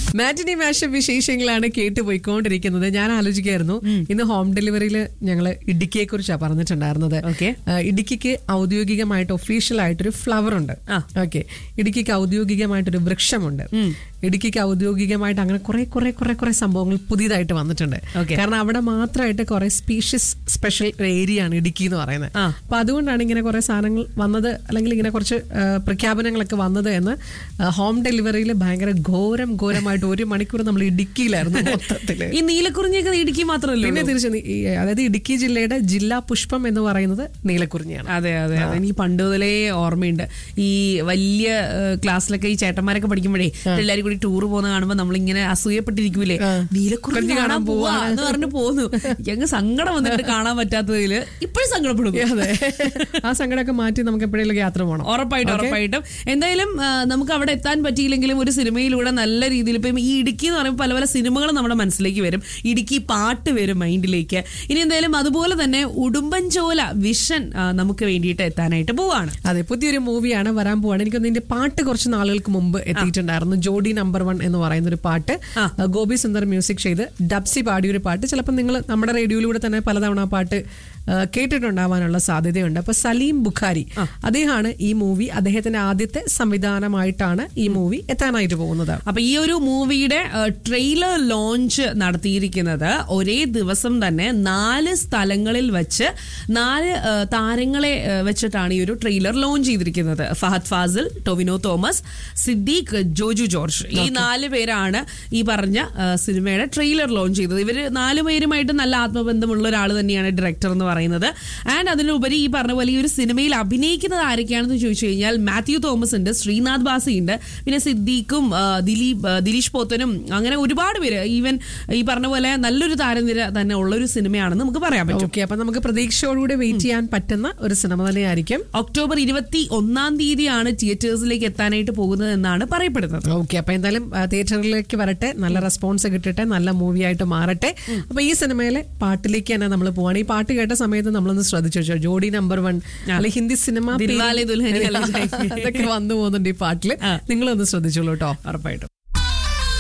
മാറ്റിനി മാഷ വിശേഷങ്ങളാണ് കേട്ട് പോയിക്കൊണ്ടിരിക്കുന്നത് ഞാൻ ആലോചിക്കായിരുന്നു ഇന്ന് ഹോം ഡെലിവറിയിൽ ഞങ്ങൾ ഇടുക്കിയെ കുറിച്ചാണ് പറഞ്ഞിട്ടുണ്ടായിരുന്നത് Okay. ആ, ഇടുക്കിക്ക് ഔദ്യോഗികമായിട്ട് ഒഫീഷ്യൽ ആയിട്ടൊരു ഫ്ലവർ ഉണ്ട് ആ. ഓക്കെ ഇടുക്കിക്ക് ഔദ്യോഗികമായിട്ടൊരു വൃക്ഷമുണ്ട് ഇടുക്കിക്ക് ഔദ്യോഗികമായിട്ട് അങ്ങനെ കുറെ കുറെ കുറെ കുറെ സംഭവങ്ങൾ പുതിയതായിട്ട് വന്നിട്ടുണ്ട് Okay. കാരണം അവിടെ മാത്രമായിട്ട് കുറെ സ്പീഷ്യസ് സ്പെഷ്യൽ ഏരിയ ആണ് ഇടുക്കി എന്ന് പറയുന്നത് ആ. അപ്പൊ അതുകൊണ്ടാണ് ഇങ്ങനെ കുറെ സാധനങ്ങൾ വന്നത് അല്ലെങ്കിൽ ഇങ്ങനെ കുറച്ച് ആ, പ്രഖ്യാപനങ്ങളൊക്കെ വന്നത് എന്ന് ആ, ഹോം ഡെലിവറിയിൽ ഭയങ്കര ഘോരം ഘോരമായിട്ട് ഒരു മണിക്കൂർ നമ്മൾ ഇടുക്കിയിലായിരുന്നു മൊത്തത്തില് ഈ നീലക്കുറിഞ്ഞൊക്കെ ഇടുക്കി മാത്രമല്ല പിന്നെ തിരിച്ച് നീ- ഈ- അതായത് ഇടുക്കി ജില്ലയുടെ ജില്ലാ പുഷ്പം എന്ന് പറയുന്നത് നീലക്കുറിഞ്ഞിയാണ് അതെ അതെ അതെ എനിക്ക് പണ്ട് മുതലേ ഓർമ്മയുണ്ട് ഈ വലിയ ഏഹ്, ക്ലാസ്സിലൊക്കെ ഈ ചേട്ടന്മാരൊക്കെ പഠിക്കുമ്പോഴേ എല്ലാരും കൂടി ടൂർ പോകുന്ന കാണുമ്പോൾ നമ്മളിങ്ങനെ അസൂയപ്പെട്ടിരിക്കൂലേ നീലക്കുറിഞ്ഞി കാണാൻ പോവാ എന്ന് പറഞ്ഞു പോന്നു ഞങ്ങൾ സങ്കടം വന്നിട്ട് കാണാൻ പറ്റാത്തതില് ഇപ്പോഴും സങ്കടപ്പെടുന്നു അതെ ആ സങ്കടമൊക്കെ മാറ്റി നമുക്ക് എപ്പോഴെങ്കിലും യാത്ര പോകണം ഉറപ്പായിട്ടും ഉറപ്പായിട്ടും എന്തായാലും ആ, നമുക്ക് അവിടെ എത്താൻ പറ്റിയില്ലെങ്കിലും ഒരു സിനിമയിലൂടെ നല്ല രീതിയിൽ ഇപ്പം ഈ ഇടുക്കി എന്ന് പറയുമ്പോൾ പല പല സിനിമകൾ നമ്മുടെ മനസ്സിലേക്ക് വരും ഇടുക്കി പാട്ട് വരും മൈൻഡിലേക്ക് ഇനി എന്തായാലും അതുപോലെ തന്നെ ഉടുമ്പൻചോല വിഷൻ ആ, നമുക്ക് വേണ്ടിയിട്ട് എത്താനായിട്ട് പോവാണ് അതെ പുതിയൊരു മൂവിയാണ് വരാൻ പോവാണ് എനിക്കൊന്ന് ഇതിന്റെ പാട്ട് കുറച്ച് നാളുകൾക്ക് മുമ്പ് എത്തിയിട്ടുണ്ടായിരുന്നു ജോഡി നമ്പർ വൺ എന്ന് പറയുന്ന ഒരു പാട്ട് ആ. ആ, ഗോപി സുന്ദർ മ്യൂസിക് ചെയ്ത് ഡബ്സി പാടിയ ഒരു പാട്ട് ചിലപ്പോൾ നിങ്ങൾ നമ്മുടെ റേഡിയോയിലൂടെ തന്നെ പലതവണ ആ പാട്ട് ആ, കേട്ടിട്ടുണ്ടാവാനുള്ള സാധ്യതയുണ്ട് അപ്പൊ സലീം ബുഖാരി അദ്ദേഹമാണ് ഈ മൂവി അദ്ദേഹത്തിന്റെ ആദ്യത്തെ സംവിധാനമായിട്ടാണ് ഈ മൂവി എത്താനായിട്ട് പോകുന്നത് അപ്പൊ ഈ ഒരു മൂവിയുടെ ട്രെയിലർ ലോഞ്ച് നടത്തിയിരിക്കുന്നത് ഒരേ ദിവസം തന്നെ നാല് സ്ഥലങ്ങളിൽ വെച്ച് നാല് ആ, താരങ്ങളെ ആ, വെച്ചിട്ടാണ് ഈ ഒരു ട്രെയിലർ ലോഞ്ച് ചെയ്തിരിക്കുന്നത് ഫഹദ് ഫാസിൽ ടൊവിനോ തോമസ് സിദ്ദീഖ് ജോജു ജോർജ് ഈ നാല് പേരാണ് ഈ പറഞ്ഞ ആ, സിനിമയുടെ ട്രെയിലർ ലോഞ്ച് ചെയ്തത് ഇവര് നാല് പേരുമായിട്ട് നല്ല ആത്മബന്ധമുള്ള ഒരാൾ തന്നെയാണ് ഡയറക്ടർ എന്ന് പറയുന്നത് ആൻഡ് അതിലുപരി ഈ പറഞ്ഞ പോലെ ഈ ഒരു സിനിമയിൽ അഭിനയിക്കുന്നത് ആരൊക്കെയാണെന്ന് ചോദിച്ചു കഴിഞ്ഞാൽ മാത്യു തോമസ് ഉണ്ട് ശ്രീനാഥ് ബാസി ഉണ്ട് പിന്നെ സിദ്ദീഖും ആ, ദിലീപ് ആ, ദിലീഷ് പോത്തനും അങ്ങനെ ഒരുപാട് പേര് ഈവൻ ഈ പറഞ്ഞ പോലെ നല്ലൊരു താരനിര തന്നെ ഉള്ള ഒരു സിനിമയാണെന്ന് നമുക്ക് പറയാൻ പറ്റും ഓക്കെ അപ്പൊ നമുക്ക് പ്രതീക്ഷയോടുകൂടി വെയിറ്റ് ചെയ്യാൻ പറ്റുന്ന ഒരു സിനിമ തന്നെയായിരിക്കും ഒക്ടോബർ ഇരുപത്തി ഒന്നാം തീയതിയാണ് തിയേറ്റേഴ്സിലേക്ക് എത്താനായിട്ട് പോകുന്നത് എന്നാണ് പറയപ്പെടുന്നത് ഓക്കെ അപ്പൊ എന്തായാലും ആ, തിയേറ്ററിലേക്ക് വരട്ടെ നല്ല റെസ്പോൺസ് കിട്ടട്ടെ നല്ല മൂവി ആയിട്ട് മാറട്ടെ അപ്പൊ ഈ സിനിമയിലെ പാട്ടിലേക്ക് തന്നെ നമ്മൾ പോവാണ് ഈ പാട്ട് കേട്ട സമയത്ത് നമ്മളൊന്ന് ശ്രദ്ധിച്ചു വെച്ചോ ജോഡി നമ്പർ വൺ അല്ലെങ്കിൽ ഹിന്ദി സിനിമ ദിൽവാലെ ദുൽഹനിയ ലെ ജായേംഗെ. അതൊക്കെ വന്നു പോകുന്നുണ്ട് ഈ പാട്ടില് നിങ്ങളൊന്ന് ശ്രദ്ധിച്ചോളൂ കേട്ടോ ഉറപ്പായിട്ടും